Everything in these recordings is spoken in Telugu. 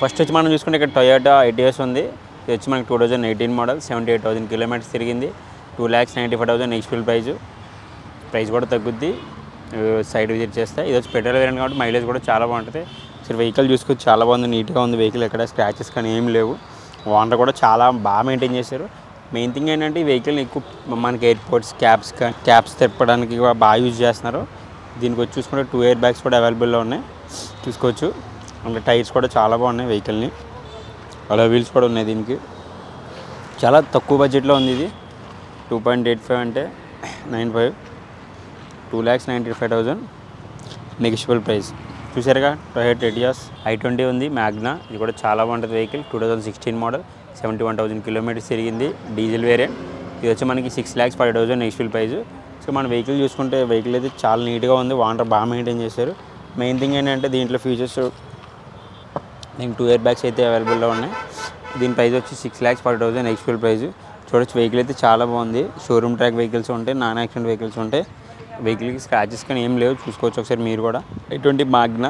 ఫస్ట్ వచ్చి మనం చూసుకుంటే ఇక్కడ టొయోటా ఐటీఎస్ ఉంది ఇది వచ్చి మనకి two thousand eighteen model seventy eight thousand kilometres తిరిగింది two lakhs ninety five thousand ఎక్స్ఫిల్ ప్రైజ్ ప్రైస్ కూడా తగ్గుద్ది సైడ్ విజిట్ చేస్తే ఇది వచ్చి పెట్రోల్ వేరియంట్ కాబట్టి మైలేజ్ కూడా చాలా బాగుంటుంది సరే వెహికల్ చూసుకొచ్చి చాలా బాగుంది నీట్గా ఉంది వెహికల్ ఎక్కడ స్క్రాచెస్ కానీ ఏం లేవు ఓనర్ కూడా చాలా బాగా మెయింటైన్ చేశారు మెయిన్ థింగ్ ఏంటంటే ఈ వెహికల్ని ఎక్కువ మనకి ఎయిర్పోర్ట్స్ క్యాబ్స్ క్యాబ్స్ తిప్పడానికి కూడా బాగా యూజ్ చేస్తున్నారు దీనికి వచ్చి చూసుకుంటే టూ ఇయర్ బ్యాగ్స్ కూడా అవైలబుల్లో ఉన్నాయి చూసుకోవచ్చు అంటే టైర్స్ కూడా చాలా బాగున్నాయి వెహికల్ని అలా వీల్స్ కూడా ఉన్నాయి దీనికి చాలా తక్కువ బడ్జెట్లో ఉంది ఇది టూ పాయింట్ ఎయిట్ ఫైవ్ అంటే nine five two lakhs ninety five thousand negotiable price చూసారుగా టొయోటా ఎటియాస్ ఐ ట్వంటీ ఉంది మ్యాగ్నా ఇది కూడా చాలా బాగుంటుంది vehicle two thousand sixteen model seventy one thousand kilometres తిరిగింది డీజిల్ వేరియంట్ ఇది వచ్చి మనకి six lakhs five thousand negotiable price so మన వెహికల్ చూసుకుంటే వెహికల్ అయితే చాలా నీట్గా ఉంది వాటర్ బాగా మెయింటైన్ చేశారు మెయిన్ థింగ్ ఏంటంటే దీంట్లో ఫీచర్స్ దీనికి టూ ఇయర్ బ్యాగ్స్ అయితే అవైలబుల్లో ఉన్నాయి దీని ప్రైస్ వచ్చి సిక్స్ ల్యాక్స్ ఫార్టీ థౌసండ్ ఎక్స్పీల్ ప్రైస్ చూడొచ్చు వెహికల్ అయితే చాలా బాగుంది షోరూమ్ ట్రాక్ వెహికల్స్ ఉంటాయి నాన్ యాక్సిడెంట్ వెహికల్స్ ఉంటాయి వెహికల్కి స్క్రాచెస్ కానీ ఏం లేవు చూసుకోవచ్చు ఒకసారి మీరు కూడా ఎటువంటి మాగ్నా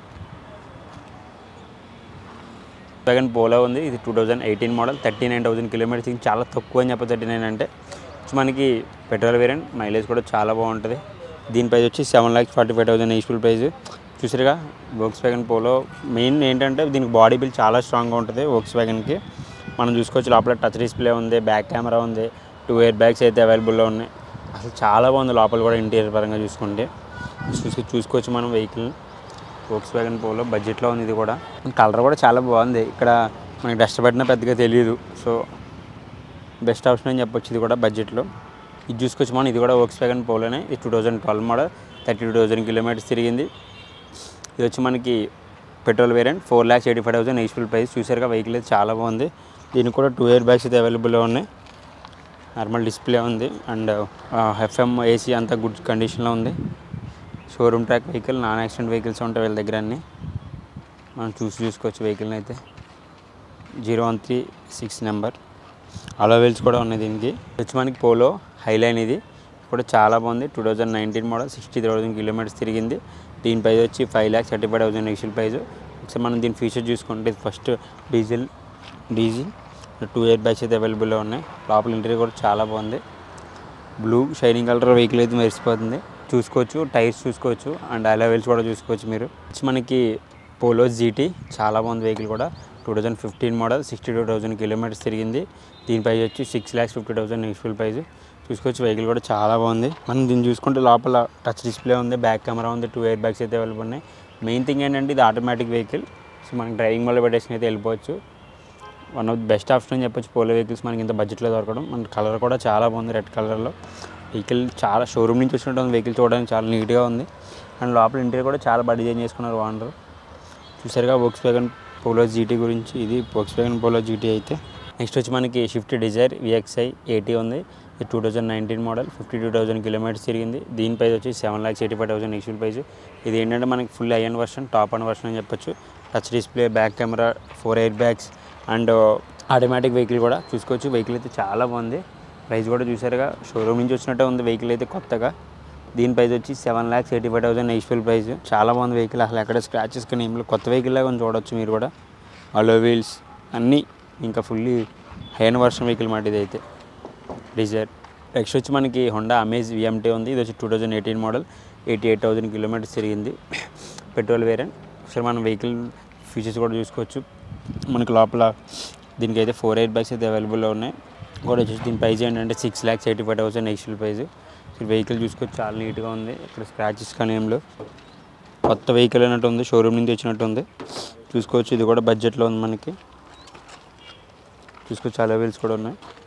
సెకండ్ పోలో ఉంది ఇది two thousand eighteen model thirty nine thousand kilometres ఇది చాలా తక్కువ అని చెప్పచ్చు థర్టీ నైన్ అంటే సో మనకి పెట్రోల్ వేరియంట్ మైలేజ్ కూడా చాలా బాగుంటుంది దీని ప్రైస్ వచ్చి seven lakhs forty five thousand ఎక్స్పీల్ ప్రైస్ చూసారుగా వోక్స్ వ్యాగన్ పోలో మెయిన్ ఏంటంటే దీనికి బాడీ బిల్ చాలా స్ట్రాంగ్గా ఉంటుంది వోక్స్ వ్యాగన్కి మనం చూసుకోవచ్చు లోపల టచ్ డిస్ప్లే ఉంది బ్యాక్ కెమెరా ఉంది టూ ఇయర్ బ్యాగ్స్ అయితే అవైలబుల్లో ఉన్నాయి అసలు చాలా బాగుంది లోపల కూడా ఇంటీరియర్ పరంగా చూసుకుంటే చూసి చూసుకోవచ్చు మనం వెహికల్ వోక్స్ వ్యాగన్ పోలో బడ్జెట్లో ఉంది ఇది కూడా కలర్ కూడా చాలా బాగుంది ఇక్కడ మనకి డస్ట్ పట్టినా పెద్దగా తెలియదు సో బెస్ట్ ఆప్షన్ అని చెప్పొచ్చు ఇది కూడా బడ్జెట్లో ఇది చూసుకోవచ్చు మనం ఇది కూడా వోక్స్ వ్యాగన్ పోలోనే ఇది two thousand twelve model thirty two thousand kilometres తిరిగింది ఇది వచ్చి మనకి petrol variant four lakhs eighty five thousand ఎయిస్ఫుల్ ప్రైస్ చూసారుగా వెహికల్ అయితే చాలా బాగుంది దీనికి కూడా టూ ఇయర్ బ్యాగ్స్ అయితే అవైలబుల్లో ఉన్నాయి నార్మల్ డిస్ప్లే ఉంది అండ్ ఎఫ్ఎం ఏసీ అంతా గుడ్ కండిషన్లో ఉంది showroom track vehicle non accident vehicles ఉంటాయి వీళ్ళ దగ్గర అన్నీ మనం చూసి చూసుకోవచ్చు వెహికల్ని అయితే zero one three six number అలా వీల్స్ కూడా ఉన్నాయి దీనికి ఇది వచ్చి మనకి పోలో హైలైన్ ఇది కూడా చాలా బాగుంది two thousand nineteen model sixty thousand kilometres తిరిగింది దీని ప్రైస్ వచ్చి five lakhs thirty five thousand ఎక్స్ఎల్ ప్రైస్ ఒకసారి మనం దీని ఫీచర్ చూసుకుంటే ఇది first diesel diesel two air bags అయితే అవైలబుల్లో ఉన్నాయి లోపల ఇంటీరియర్ కూడా చాలా బాగుంది బ్లూ షైనింగ్ కలర్ వెహికల్ అయితే మెరిసిపోతుంది చూసుకోవచ్చు టైర్స్ చూసుకోవచ్చు అండ్ అలవెల్స్ కూడా చూసుకోవచ్చు మీరు వచ్చి మనకి పోలో జీటీ చాలా బాగుంది వెహికల్ కూడా two thousand fifteen model sixty two thousand kilometres తిరిగింది దీని ప్రైస్ వచ్చి six lakhs fifty thousand next price చూసుకోవచ్చు వెహికల్ కూడా చాలా బాగుంది మనం దీన్ని చూసుకుంటే లోపల టచ్ డిస్ప్లే ఉంది బ్యాక్ కెమెరా ఉంది టూ ఎయిర్ బ్యాగ్స్ అయితే అవైలబుల్ ఉన్నాయి మెయిన్ థింగ్ ఏంటంటే ఇది ఆటోమేటిక్ వెహికల్ సో మనం డ్రైవింగ్ వల్ల పెట్టేసి అయితే వెళ్ళిపోవచ్చు one of the best option అని చెప్పొచ్చు పోలో వెహికల్స్ మనకి ఇంత బడ్జెట్లో దొరకడం మన కలర్ కూడా చాలా బాగుంది రెడ్ కలర్లో వెహికల్ చాలా షోరూమ్ నుంచి వచ్చినట్టు ఉంది వెహికల్ చూడడానికి చాలా నీట్గా ఉంది అండ్ లోపల ఇంటీరియర్ కూడా చాలా బాగా డిజైన్ చేసుకున్నారు ఓనర్ చూసారుగా వోక్స్ వ్యాగన్ పోలో జీటీ గురించి ఇది వోక్స్ వ్యాగన్ పోలో జీటీ అయితే నెక్స్ట్ వచ్చి మనకి షిఫ్ట్ డిజైర్ విఎక్స్ఐ ఎయిటీ ఉంది ఇది two thousand nineteen model fifty two thousand kilometres తిరిగింది దీని ప్రైస్ వచ్చి seven lakhs eighty five thousand next price ఇది ఏంటంటే మనకి ఫుల్ ఐఎన్ వర్షన్ టాప్ అండ్ వర్షన్ అని చెప్పొచ్చు touch display back camera four air bags and automatic vehicle కూడా చూసుకోవచ్చు వెహికల్ అయితే చాలా బాగుంది ప్రైస్ కూడా చూసారుగా షోరూమ్ నుంచి వచ్చినట్టే ఉంది వెహికల్ అయితే కొత్తగా దీని ప్రైస్ వచ్చి seven lakhs eighty five thousand ఎక్స్పెల్ ప్రైస్ చాలా బాగుంది వెహికల్ అసలు ఎక్కడ స్క్రాచెస్ కానీ ఏం లేవు. కొత్త వెహికల్ లాగా ఉంది చూడొచ్చు మీరు కూడా అలో వీల్స్ అన్నీ ఇంకా ఫుల్లీ హైన్ వర్షన్ వెహికల్ మాట ఇది అయితే డిజైర్ నెక్స్ట్ వచ్చి మనకి హోండా అమేజ్ విఎంటీ ఉంది ఇది వచ్చి two thousand eighteen model eighty eight thousand kilometres తిరిగింది పెట్రోల్ వేరియంట్ ఒకసారి మనం వెహికల్ ఫీచర్స్ కూడా చూసుకోవచ్చు మనకి లోపల దీనికి అయితే ఫోర్ ఎయిట్ బ్యాగ్స్ అయితే అవైలబుల్లో ఉన్నాయి కూడా వచ్చేసి దీని ప్రైస్ ఏంటంటే six lakhs eighty five thousand ఎక్స్ఎల్ ప్రైస్ వెహికల్ చూసుకోవచ్చు చాలా నీట్గా ఉంది ఇక్కడ స్క్రాచెస్ కానీ ఏం లేవు కొత్త వెహికల్ అన్నట్టు ఉంది షోరూమ్ నుంచి వచ్చినట్టు ఉంది చూసుకోవచ్చు ఇది కూడా బడ్జెట్లో ఉంది మనకి చూసుకోవచ్చు చాలా వీల్స్ కూడా ఉన్నాయి